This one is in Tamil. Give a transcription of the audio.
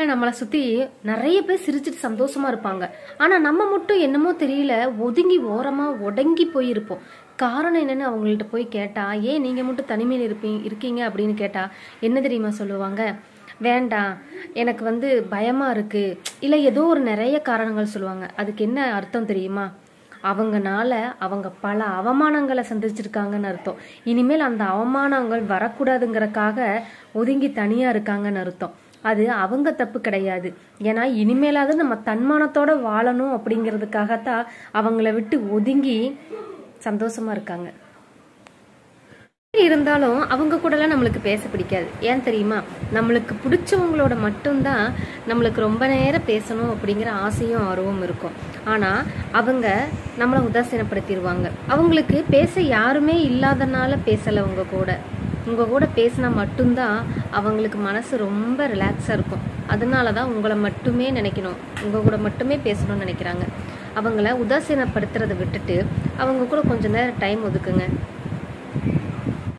நம்மளை சுத்தி நிறைய பேர் சிரிச்சிட்டு சந்தோஷமா இருப்பாங்க ஆனா நம்ம மட்டும் என்னமோ தெரியல ஒதுங்கி ஓரமா உடங்கி போயிருப்போம் காரணம் என்னன்னு அவங்கள்ட்ட போய் கேட்டா ஏன் நீங்க மட்டும் தனிமையில் இருப்பீங்க இருக்கீங்க அப்படின்னு கேட்டா என்ன தெரியுமா சொல்லுவாங்க வேண்டாம் எனக்கு வந்து பயமா இருக்கு இல்ல ஏதோ ஒரு நிறைய காரணங்கள் சொல்லுவாங்க அதுக்கு என்ன அர்த்தம் தெரியுமா அவங்கனால அவங்க பல அவமானங்களை சந்திச்சிருக்காங்கன்னு அர்த்தம் இனிமேல் அந்த அவமானங்கள் வரக்கூடாதுங்கிறக்காக ஒதுங்கி தனியா இருக்காங்கன்னு அர்த்தம் அது அவங்க தப்பு கிடையாது ஏன்னா இனிமேலாவது நம்ம தன்மானத்தோட வாழணும் அப்படிங்கிறதுக்காகத்தான் அவங்கள விட்டு ஒதுங்கி சந்தோஷமா இருக்காங்க இருந்தாலும் அவங்க கூடலாம் நம்மளுக்கு பேச பிடிக்காது ஏன் தெரியுமா நம்மளுக்கு பிடிச்சவங்களோட மட்டும்தான் நம்மளுக்கு ரொம்ப நேரம் பேசணும் அப்படிங்கிற ஆசையும் ஆர்வம் இருக்கும் ஆனா அவங்க நம்மளை உதாசீனப்படுத்திடுவாங்க அவங்களுக்கு பேச யாருமே இல்லாதனால பேசல உங்க கூட உங்க கூட பேசினா மட்டும்தான் அவங்களுக்கு மனசு ரொம்ப ரிலாக்ஸா இருக்கும் அதனால தான் உங்களை மட்டுமே நினைக்கணும் உங்க கூட மட்டுமே பேசணும்னு நினைக்கிறாங்க அவங்கள உதாசீனப்படுத்துறதை விட்டுட்டு அவங்க கூட கொஞ்ச நேரம் டைம் ஒதுக்குங்க